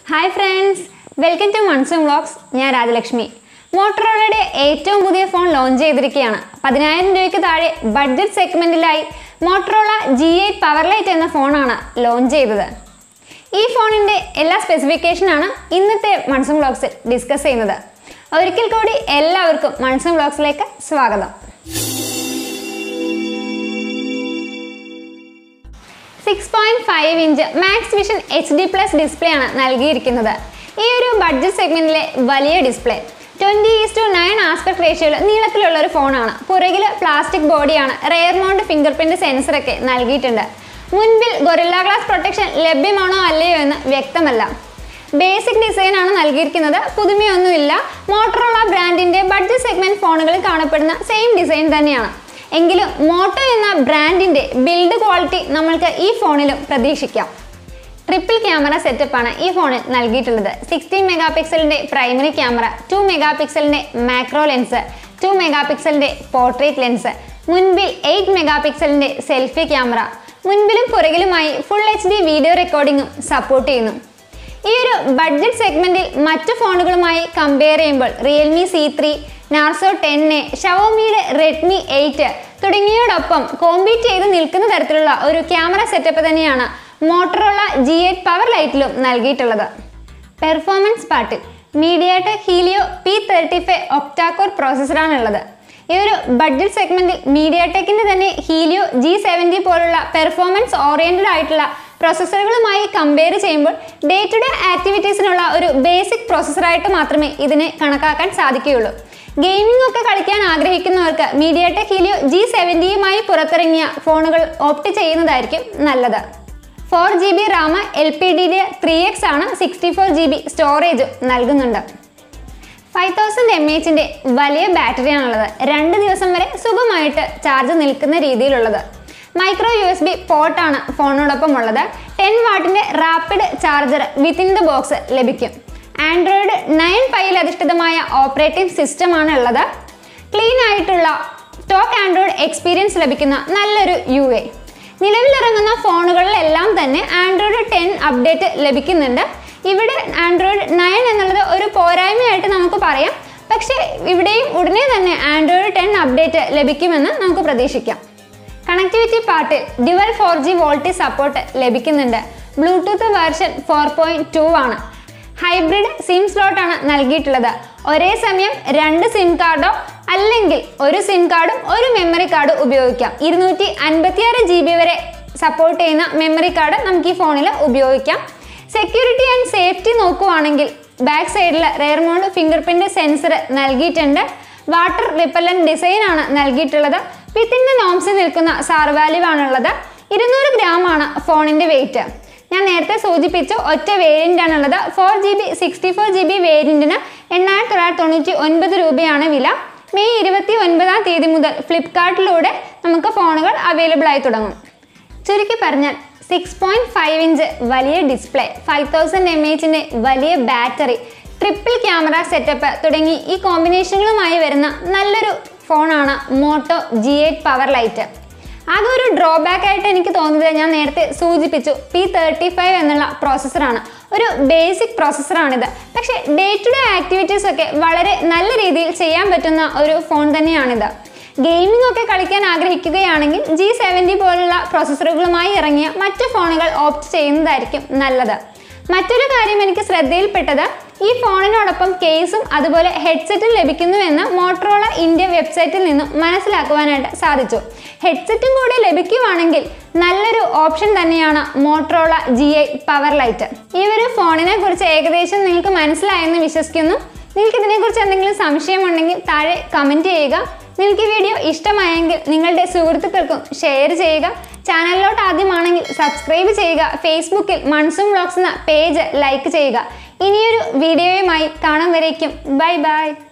hi friends welcome to monsoon vlogs ഞാൻ രാജലക്ഷ്മി മോട്ടറോളയുടെ ഏറ്റവും പുതിയ ഫോൺ ലോഞ്ച് ചെയ്തിരിക്കുകയാണ് പതിനായിരം രൂപയ്ക്ക് താഴെ ബഡ്ജറ്റ് സെഗ്മെന്റിലായി Motorola G eight power lite എന്ന ഫോണാണ് ലോഞ്ച് ചെയ്തത് ഈ ഫോണിൻ്റെ എല്ലാ സ്പെസിഫിക്കേഷനാണ് ഇന്നത്തെ മൺസൂൺ വ്ളോഗ്സിൽ ഡിസ്കസ് ചെയ്യുന്നത് ഒരിക്കൽ കൂടി എല്ലാവർക്കും മൺസൂൺ വ്ളോഗ്സിലേക്ക് സ്വാഗതം six point five inch max vision H D plus display ആണ് നൽകിയിരിക്കുന്നത് ഈ ഒരു ബഡ്ജറ്റ് സെഗ്മെന്റിലെ വലിയ display twenty is to nine aspect റേഷ്യോയിൽ നീളത്തിലുള്ള ഒരു ഫോണാണ് പുറകിൽ പ്ലാസ്റ്റിക് ബോഡിയാണ് റെയർ മൗണ്ട് ഫിംഗർ പ്രിന്റ് സെൻസറൊക്കെ നൽകിയിട്ടുണ്ട് മുൻപിൽ ഗൊറില്ല ഗ്ലാസ് പ്രൊട്ടക്ഷൻ ലഭ്യമാണോ അല്ലയോ എന്ന് വ്യക്തമല്ല ബേസിക് ഡിസൈൻ ആണ് നൽകിയിരിക്കുന്നത് പുതുമയൊന്നുമില്ല മോട്ടറോള ബ്രാൻഡിന്റെ ബഡ്ജറ്റ് സെഗ്മെന്റ് ഫോണുകളിൽ കാണപ്പെടുന്ന സെയിം ഡിസൈൻ തന്നെയാണ് എങ്കിലും മോട്ടോ എന്ന ബ്രാൻഡിന്റെ ബിൽഡ് ക്വാളിറ്റി നമ്മൾക്ക് ഈ ഫോണിലും പ്രതീക്ഷിക്കാം ട്രിപ്പിൾ ക്യാമറ സെറ്റപ്പാണ് ഈ ഫോണിൽ നൽകിയിട്ടുള്ളത് സിക്സ്റ്റീൻ മെഗാ പിക്സലിന്റെ പ്രൈമറി ക്യാമറ ടു മെഗാ പിക്സലിന്റെ മാക്രോ ലെൻസ് ടു മെഗാ പിക്സലിന്റെ പോർട്രേറ്റ് ലെൻസ് മുൻപിൽ എയ്റ്റ് മെഗാ പിക്സലിന്റെ സെൽഫി ക്യാമറ മുൻപിലും പുറകിലുമായി ഫുൾ എച്ച് ഡി വീഡിയോ റെക്കോർഡിംഗും സപ്പോർട്ട് ചെയ്യുന്നു ഈ ഒരു ബഡ്ജറ്റ് സെഗ്മെന്റിൽ മറ്റു ഫോണുകളുമായി കമ്പയർ ചെയ്യുമ്പോൾ Realme C three Narzo ten A ഷവോമിയുടെ റെഡ്മി എയ്റ്റ് തുടങ്ങിയതോടൊപ്പം കോമ്പീറ്റ് ചെയ്ത് നിൽക്കുന്ന തരത്തിലുള്ള ഒരു ക്യാമറ സെറ്റപ്പ് തന്നെയാണ് മോട്ടറോള ജി എയ്റ്റ് പവർ ലൈറ്റിലും നൽകിയിട്ടുള്ളത് പെർഫോമൻസ് പാർട്ടിൽ MediaTek Helio P thirty five octacore പ്രോസസ്സറാണുള്ളത് ഈ ഒരു ബഡ്ജറ്റ് സെഗ്മെന്റിൽ മീഡിയാടെക്കിന്റെ തന്നെ ഹീലിയോ ജി സെവൻറ്റി പോലുള്ള പെർഫോമൻസ് ഓറിയന്റഡ് ആയിട്ടുള്ള പ്രോസസ്സറുകളുമായി കമ്പയർ ചെയ്യുമ്പോൾ ഡേ ടു ഡേ ആക്ടിവിറ്റീസിനുള്ള ഒരു ബേസിക് പ്രോസസ്സറായിട്ട് മാത്രമേ ഇതിനെ കണക്കാക്കാൻ സാധിക്കുകയുള്ളൂ ഗെയിമിംഗ് ഒക്കെ കളിക്കാൻ ആഗ്രഹിക്കുന്നവർക്ക് മീഡിയാടെക് ഹീലിയോ ജി സെവൻറ്റിയുമായി പുറത്തിറങ്ങിയ ഫോണുകൾ ഓപ്റ്റ് ചെയ്യുന്നതായിരിക്കും നല്ലത് four G B RAM L P D D three X ആണ് sixty four G B storage നൽകുന്നുണ്ട് ഫൈവ് തൗസൻഡ് എം എച്ചിൻ്റെ വലിയ ബാറ്ററിയാണുള്ളത് രണ്ട് ദിവസം വരെ സുഖമായിട്ട് ചാർജ് നിൽക്കുന്ന രീതിയിലുള്ളത് മൈക്രോ യു എസ് ബി പോർട്ടാണ് ഫോണിനോടൊപ്പം ഉള്ളത് ടെൻ വാട്ടിൻ്റെ rapid charger within the box ലഭിക്കും ആൻഡ്രോയിഡ് നയൻ ഫൈൽ അധിഷ്ഠിതമായ ഓപ്പറേറ്റിംഗ് സിസ്റ്റമാണ് ഉള്ളത് ക്ലീൻ ആയിട്ടുള്ള സ്റ്റോക്ക് ആൻഡ്രോയിഡ് എക്സ്പീരിയൻസ് ലഭിക്കുന്ന നല്ലൊരു യു എ നിലവിലിറങ്ങുന്ന ഫോണുകളിലെല്ലാം തന്നെ ആൻഡ്രോയിഡ് ടെൻ അപ്ഡേറ്റ് ലഭിക്കുന്നുണ്ട് ഇവിടെ ആൻഡ്രോയിഡ് നയൻ എന്നുള്ളത് ഒരു പോരായ്മയായിട്ട് നമുക്ക് പറയാം പക്ഷേ ഇവിടെയും ഉടനെ തന്നെ ആൻഡ്രോയിഡ് ടെൻ അപ്ഡേറ്റ് ലഭിക്കുമെന്ന് നമുക്ക് പ്രതീക്ഷിക്കാം കണക്ടിവിറ്റി പാർട്ടിൽ dual four G voltage support ലഭിക്കുന്നുണ്ട് Bluetooth version four point two ആണ് ഹൈബ്രിഡ് സിം സ്ലോട്ടാണ് നൽകിയിട്ടുള്ളത് ഒരേ സമയം രണ്ട് സിം കാർഡോ അല്ലെങ്കിൽ ഒരു സിം കാർഡും ഒരു മെമ്മറി കാർഡും ഉപയോഗിക്കാം ഇരുന്നൂറ്റി അൻപത്തിയാറ് ജി ബി വരെ സപ്പോർട്ട് ചെയ്യുന്ന മെമ്മറി കാർഡ് നമുക്ക് ഈ ഫോണിൽ ഉപയോഗിക്കാം സെക്യൂരിറ്റി ആൻഡ് സേഫ്റ്റി നോക്കുവാണെങ്കിൽ ബാക്ക് സൈഡിൽ rear mount fingerprint sensor നൽകിയിട്ടുണ്ട് വാട്ടർ റിപ്പല്ലൻ ഡിസൈൻ ആണ് നൽകിയിട്ടുള്ളത് വിത്തിൻ ദ നോംസിൽ നിൽക്കുന്ന സാർ വാല്യൂ ആണുള്ളത് ഇരുന്നൂറ് ഗ്രാം ആണ് ഫോണിന്റെ വെയിറ്റ് ഞാൻ നേരത്തെ സൂചിപ്പിച്ചു ഒറ്റ വേരിയൻ്റ് ആണുള്ളത് four G B sixty four G B വേരിയൻറ്റിന് എണ്ണായിരത്തി തൊള്ളായിരത്തി തൊണ്ണൂറ്റി ഒൻപത് രൂപയാണ് വില മെയ് ഇരുപത്തി ഒൻപതാം തീയതി മുതൽ ഫ്ലിപ്കാർട്ടിലൂടെ നമുക്ക് ഫോണുകൾ അവൈലബിൾ ആയി തുടങ്ങും ചുരുക്കി പറഞ്ഞാൽ സിക്സ് പോയിന്റ് ഫൈവ് ഇഞ്ച് വലിയ ഡിസ്പ്ലേ ഫൈവ് തൗസൻഡ് എം എച്ചിൻ്റെ വലിയ ബാറ്ററി ട്രിപ്പിൾ ക്യാമറ സെറ്റപ്പ് തുടങ്ങി ഈ കോമ്പിനേഷനുകളുമായി വരുന്ന നല്ലൊരു ഫോണാണ് Moto G eight power light ആകെ ഒരു ഡ്രോബാക്ക് ആയിട്ട് എനിക്ക് തോന്നിയത് ഞാൻ നേരത്തെ സൂചിപ്പിച്ചു പി തേർട്ടി ഫൈവ് എന്നുള്ള പ്രോസസ്സറാണ് ഒരു ബേസിക് പ്രോസസ്സറാണിത് പക്ഷേ ഡേ ടു ഡേ ആക്ടിവിറ്റീസ് ഒക്കെ വളരെ നല്ല രീതിയിൽ ചെയ്യാൻ പറ്റുന്ന ഒരു ഫോൺ തന്നെയാണിത് ഗെയിമിംഗ് ഒക്കെ കളിക്കാൻ ആഗ്രഹിക്കുകയാണെങ്കിൽ ജി സെവൻറ്റി പോലുള്ള പ്രോസസ്സറുകളുമായി ഇറങ്ങിയ മറ്റു ഫോണുകൾ ഓപ്റ്റ് ചെയ്യുന്നതായിരിക്കും നല്ലത് മറ്റൊരു കാര്യം എനിക്ക് ശ്രദ്ധയിൽപ്പെട്ടത് ഈ ഫോണിനോടൊപ്പം കേസും അതുപോലെ ഹെഡ്സെറ്റും ലഭിക്കുന്നുവെന്ന് മോട്ടറോള ഇന്ത്യ വെബ്സൈറ്റിൽ നിന്നും മനസ്സിലാക്കുവാനായിട്ട് സാധിച്ചു ഹെഡ്സെറ്റും കൂടി ലഭിക്കുവാണെങ്കിൽ നല്ലൊരു ഓപ്ഷൻ തന്നെയാണ് Motorola G eight power light ഈ ഒരു ഫോണിനെ കുറിച്ച് ഏകദേശം നിങ്ങൾക്ക് മനസ്സിലായെന്ന് വിശ്വസിക്കുന്നു നിങ്ങൾക്ക് ഇതിനെക്കുറിച്ച് എന്തെങ്കിലും സംശയമുണ്ടെങ്കിൽ താഴെ കമൻറ്റ് ചെയ്യുക നിങ്ങൾക്ക് ഈ വീഡിയോ ഇഷ്ടമായെങ്കിൽ നിങ്ങളുടെ സുഹൃത്തുക്കൾക്കും ഷെയർ ചെയ്യുക ചാനലിലോട്ട് ആദ്യമാണെങ്കിൽ സബ്സ്ക്രൈബ് ചെയ്യുക ഫേസ്ബുക്കിൽ മൺസൂൺ വ്ളോഗ്സ് എന്ന പേജ് ലൈക്ക് ചെയ്യുക ഇനിയൊരു വീഡിയോയുമായി കാണാൻ വരേക്കും ബൈ ബൈ